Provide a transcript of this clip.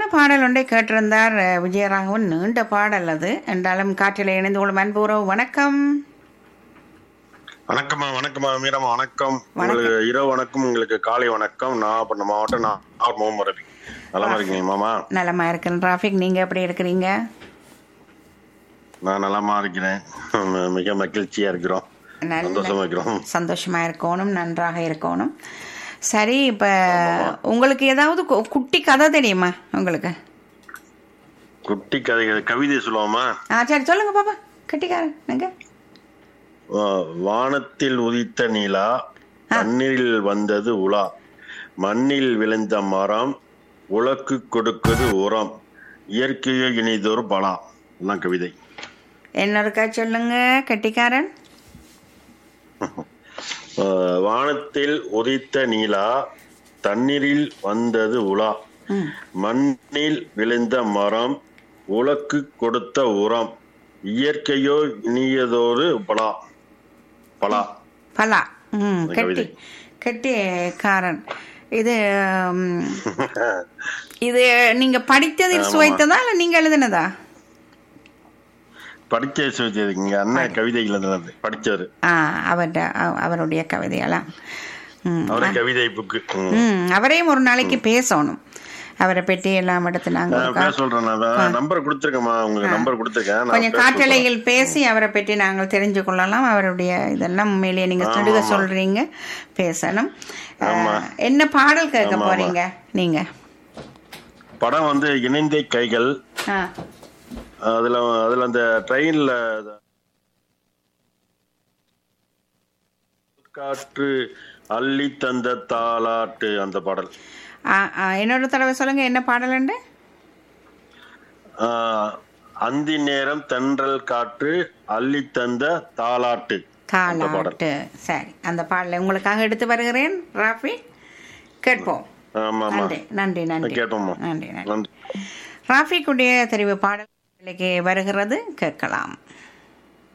பாடல் ஒன்றை கேட்டிருந்தார் அஹ், விஜயராகவன் நீண்ட பாடல் அது என்றாலும் காற்றில் இணைந்து கொள்ளும் அன்பு உறவு வணக்கம் வணக்கம்மா வணக்கம்மா மீரம்மா வணக்கம் வணக்கம். உங்களுக்கு இரவு வணக்கம் உங்களுக்கு காலை வணக்கம் நாகப்பட்டினம் மாவட்டம் நான் ஆர் முகமது ரவி நலமா இருக்கீங்க மாமா நலமா இருக்கிறேன் டிராஃபிக் நீங்க எப்படி இருக்கிறீங்க நான் நலமா இருக்கிறேன் ம- மிக மகிழ்ச்சியா இருக்கிறோம் நல்ல சந்தோஷமா இருக்கிறோம் சந்தோஷமா இருக்கணும் நன்றாக இருக்கணும் சரி இப்ப உங்களுக்கு ஏதாவது கு- குட்டி கதை தெரியுமா உங்களுக்கு குட்டி கதைகள் கவிதை சொல்லுவோமா ஆ சரி சொல்லுங்க பாப்பா கட்டிக்காரன் நீங்க வா- வானத்தில் உதித்த நிலா தண்ணீரில் வந்தது உலா மண்ணில் விளைந்த மரம் உலக்கு கொடுக்குது உரம் இயற்கையோ இனிதொரு பலா எல்லாம் கவிதை என்னொருக்கா சொல்லுங்க கட்டிக்காரன் ஆஹ் வானத்தில் உதித்த நீலா தண்ணீரில் வந்தது உலா ம் மண்ணில் விளைந்த மரம் உலக்கு கொடுத்த உரம் இயற்கையோ இனியதொரு பலா பலா பலா ம் இந்த கட்டி கவிதை. கட்டிக்காரன் இது ம், இது நீங்க படித்ததில் சுவைத்ததா இல்ல நீங்க எழுதினதா படிக்க வச்சது இங்க அண்ணன் கவிதைகள் எழுதுனது படிச்சாரு ஆ அவர்ட அவ- அவருடைய கவிதையெல்லாம் ம் அவரே கவிதை புக்கு ம் அவரையும் ஒரு நாளைக்கு பேசணும் அவரை பற்றி எல்லாம் எடுத்து நாங்கள் பேச சொல்றேன் நான் நம்பர் கொடுத்துருக்கேம்மா உங்களுக்கு நம்பர் கொடுத்துருக்கேன் நான் கொஞ்சம் பேச சொல்றேன். காற்றலையில் பேசி அவரை பற்றி நாங்கள் தெரிஞ்சு கொள்ளலாம் அவருடைய இதெல்லாம் உண்மையிலேயே நீங்க நெடுக சொல்றீங்க பேசணும் அஹ், என்ன பாடல் கேட்க போறீங்க நீங்க படம் வந்து இணைந்த கைகள் ஆ அதுல அதுல அந்த ட்ரெயின்ல காற்று அள்ளி தந்த தாலாட்டு அந்த பாடல் ஆ, ஆ, இன்னொரு தடவை சொல்லுங்க என்ன பாடலுண்டு ஆஹ், அந்தி நேரம் தென்றல் காற்று அள்ளி தந்த தாலாட்டு அந்த பாடல் தாலாட்டு சரி அந்த பாடலை உங்களுக்காக எடுத்து வருகிறேன் ராஃபி கேட்போம் ஆமா ஆமா நன்றி நன்றி நன்றி கேட்டோம்மா நன்றி நன்றி நன்றி ராஃபிக்குடைய தெரிவு பாடல் வருகிறது கேட்கலாம்